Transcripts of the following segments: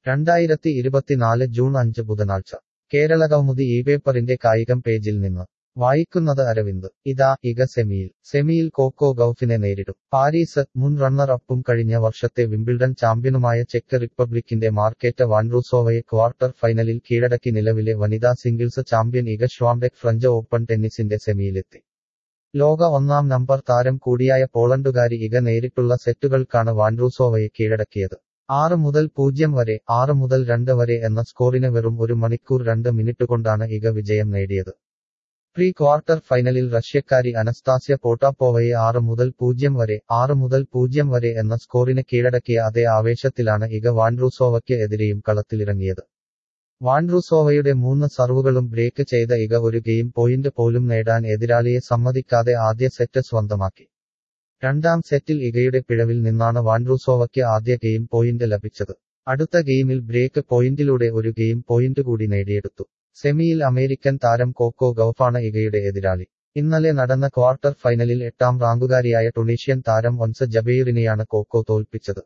രണ്ടായിരത്തി ഇരുപത്തിനാല് ജൂൺ അഞ്ച് ബുധനാഴ്ച കേരളകൗമുദി ഈ പേപ്പറിന്റെ കായികം പേജിൽ നിന്ന് വായിക്കുന്നത് അരവിന്ദ് ഇതാ ഇക സെമിയിൽ സെമിയിൽ കോക്കോ ഗൌഫിനെ നേരിടും പാരീസ് മുൻ റണ്ണർ അപ്പും കഴിഞ്ഞ വർഷത്തെ വിംബിൾഡൺ ചാമ്പ്യനുമായ ചെക്ക് റിപ്പബ്ലിക്കിന്റെ മാർക്കേറ്റ വാൻഡ്രൂസോവയെ ക്വാർട്ടർ ഫൈനലിൽ കീഴടക്കി നിലവിലെ വനിതാ singles champion Iga Swiatek French open ടെന്നീസിന്റെ സെമിയിലെത്തി ലോക ഒന്നാം നമ്പർ താരം കൂടിയായ പോളണ്ടുകാരി ഇഗ നേരിട്ടുള്ള സെറ്റുകൾക്കാണ് വാൻഡ്രൂസോവയെ കീഴടക്കിയത് ആറ് മുതൽ പൂജ്യം വരെ ആറ് മുതൽ രണ്ട് വരെ എന്ന സ്കോറിന് വെറും ഒരു മണിക്കൂർ രണ്ട് മിനിറ്റ് കൊണ്ടാണ് ഇഗ വിജയം നേടിയത് പ്രീ ക്വാർട്ടർ ഫൈനലിൽ റഷ്യക്കാരി അനസ്താസ്യ പോട്ടാപ്പോവയെ ആറ് മുതൽ പൂജ്യം വരെ ആറ് മുതൽ പൂജ്യം വരെ എന്ന സ്കോറിന് കീഴടക്കിയ അതേ ആവേശത്തിലാണ് ഇഗ വാൻഡ്രൂസോവയ്ക്ക് എതിരെയും കളത്തിലിറങ്ങിയത് വാൻഡ്രൂസോവയുടെ മൂന്ന് സർവുകളും ബ്രേക്ക് ചെയ്ത ഇഗ ഒരു ഗെയിം പോയിന്റ് പോലും നേടാൻ എതിരാളിയെ സമ്മതിക്കാതെ ആദ്യ സെറ്റ് സ്വന്തമാക്കി രണ്ടാം സെറ്റിൽ ഇഗയുടെ പിഴവിൽ നിന്നാണ് വാൻഡ്രൂസോവയ്ക്ക് ആദ്യ ഗെയിം പോയിന്റ് ലഭിച്ചത് അടുത്ത ഗെയിമിൽ ബ്രേക്ക് പോയിന്റിലൂടെ ഒരു ഗെയിം പോയിന്റ് കൂടി നേടിയെടുത്തു സെമിയിൽ അമേരിക്കൻ താരം കോക്കോ ഗൌഫാണ് ഇഗയുടെ എതിരാളി ഇന്നലെ നടന്ന ക്വാർട്ടർ ഫൈനലിൽ എട്ടാം റാങ്കുകാരിയായ ടുണീഷ്യൻ താരം ഒൻസ് ജബെയറിനെയാണ് കോക്കോ തോൽപ്പിച്ചത്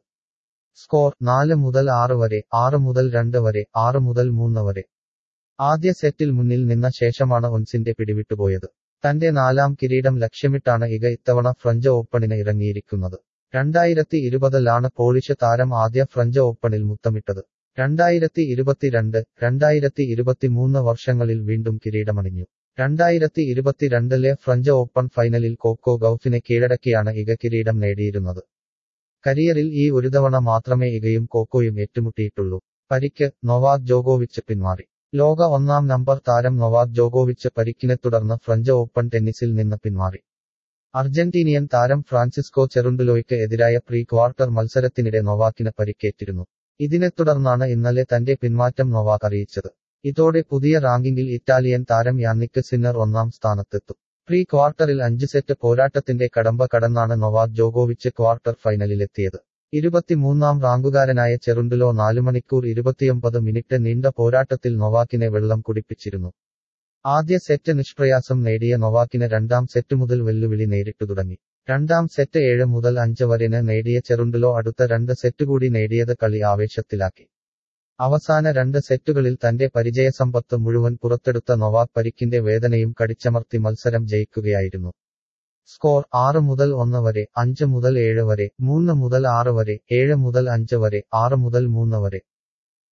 സ്കോർ നാല് മുതൽ ആറ് വരെ ആറ് മുതൽ രണ്ട് വരെ ആറ് മുതൽ മൂന്ന് വരെ ആദ്യ സെറ്റിൽ മുന്നിൽ നിന്ന ശേഷമാണ് ഒൻസിന്റെ പിടിവിട്ടുപോയത് തന്റെ നാലാം കിരീടം ലക്ഷ്യമിട്ടാണ് ഇഗ ഇത്തവണ ഫ്രഞ്ച് ഓപ്പണിന് ഇറങ്ങിയിരിക്കുന്നത് രണ്ടായിരത്തി ഇരുപതിലാണ് പോളിഷ് താരം ആദ്യ ഫ്രഞ്ച് ഓപ്പണിൽ മുത്തമിട്ടത് രണ്ടായിരത്തി ഇരുപത്തിരണ്ട് രണ്ടായിരത്തി ഇരുപത്തിമൂന്ന് വർഷങ്ങളിൽ വീണ്ടും കിരീടമണിഞ്ഞു രണ്ടായിരത്തി ഇരുപത്തിരണ്ടിലെ ഫ്രഞ്ച് ഓപ്പൺ ഫൈനലിൽ കോക്കോ ഗൌഫിനെ കീഴടക്കിയാണ് ഇഗ കിരീടം നേടിയിരുന്നത് കരിയറിൽ ഈ ഒരു തവണ മാത്രമേ ഇഗയും കോക്കോയും ഏറ്റുമുട്ടിയിട്ടുള്ളൂ പരിക്ക് നൊവാക് ജോഗോവിച്ച് പിന്മാറി ലോക ഒന്നാം നമ്പർ താരം നൊവാക് ജോഗോവിച്ച് പരിക്കിനെ തുടർന്ന് ഫ്രഞ്ച് ഓപ്പൺ ടെന്നീസിൽ നിന്ന് പിന്മാറി അർജന്റീനിയൻ താരം ഫ്രാൻസിസ്കോ ചെറുണ്ടുലോയ്ക്ക് എതിരായ പ്രീ ക്വാർട്ടർ മത്സരത്തിനിടെ നൊവാക്കിന് പരിക്കേറ്റിരുന്നു ഇതിനെ തുടർന്നാണ് ഇന്നലെ തന്റെ പിന്മാറ്റം നൊവാക് അറിയിച്ചത് ഇതോടെ പുതിയ റാങ്കിങ്ങിൽ ഇറ്റാലിയൻ താരം യാന്നിക്ക് സിന്നർ ഒന്നാം സ്ഥാനത്തെത്തും പ്രീ ക്വാർട്ടറിൽ അഞ്ച് സെറ്റ് പോരാട്ടത്തിന്റെ കടമ്പ കടന്നാണ് നൊവാക് ജോഗോവിച്ച് ക്വാർട്ടർ ഫൈനലിലെത്തിയത് ഇരുപത്തിമൂന്നാം റാങ്കുകാരനായ ചെറുണ്ടുലോ നാലു മണിക്കൂർ ഇരുപത്തിയൊമ്പത് മിനിറ്റ് നീണ്ട പോരാട്ടത്തിൽ നൊവാക്കിനെ വെള്ളം കുടിപ്പിച്ചിരുന്നു ആദ്യ സെറ്റ് നിഷ്പ്രയാസം നേടിയ നൊവാക്കിന് രണ്ടാം സെറ്റ് മുതൽ വെല്ലുവിളി നേരിട്ടു തുടങ്ങി രണ്ടാം സെറ്റ് ഏഴ് മുതൽ അഞ്ച് വരെന് നേടിയ ചെറുണ്ടുലോ അടുത്ത രണ്ട് സെറ്റ് കൂടി നേടിയത് കളി ആവേശത്തിലാക്കി അവസാന രണ്ട് സെറ്റുകളിൽ തന്റെ പരിചയസമ്പത്ത് മുഴുവൻ പുറത്തെടുത്ത നൊവാക് പരിക്കിന്റെ വേദനയും കടിച്ചമർത്തി മത്സരം ജയിക്കുകയായിരുന്നു സ്കോർ ആറ് മുതൽ ഒന്ന് വരെ അഞ്ച് മുതൽ ഏഴ് വരെ മൂന്ന് മുതൽ ആറ് വരെ ഏഴ് മുതൽ അഞ്ച് വരെ ആറ് മുതൽ മൂന്ന് വരെ